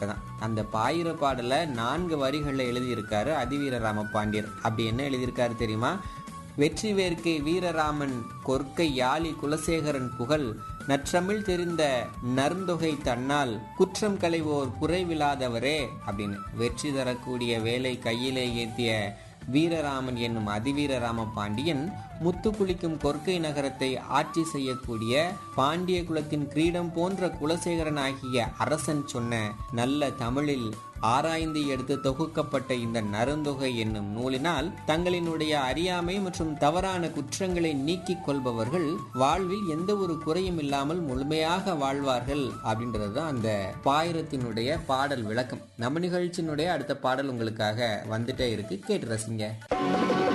வாழ்க்கை தான் அந்த பாயிர பாடலை நான்கு வரிகளில் எழுதியிருக்காரு அதிவீர ராம பாண்டியர் அப்படி என்ன எழுதியிருக்காரு தெரியுமா வெற்றி வேர்க்கை வீரராமன் கொற்கை யாழி குலசேகரன் புகழ் நற்றமிழ் தெரிந்த நருந்தொகை தன்னால் குற்றம் களைவோர் குறைவில்லாதவரே அப்படின்னு வெற்றி தரக்கூடிய வேலை கையிலே ஏற்றிய வீரராமன் என்னும் அதிவீரராம பாண்டியன் முத்து குளிக்கும் கொற்கை நகரத்தை ஆட்சி செய்யக்கூடிய பாண்டிய குலத்தின் கிரீடம் போன்ற குலசேகரனாகிய அரசன் சொன்ன நல்ல தமிழில் ஆராய்ந்து எடுத்து தொகுக்கப்பட்ட இந்த நருந்தொகை என்னும் நூலினால் தங்களினுடைய அறியாமை மற்றும் தவறான குற்றங்களை நீக்கிக் கொள்பவர்கள் வாழ்வில் எந்த ஒரு குறையும் இல்லாமல் முழுமையாக வாழ்வார்கள் அப்படின்றது தான் அந்த பாயிரத்தினுடைய பாடல் விளக்கம் நம்ம நிகழ்ச்சியினுடைய அடுத்த பாடல் உங்களுக்காக வந்துட்டே இருக்கு கேட்டு ரசிங்க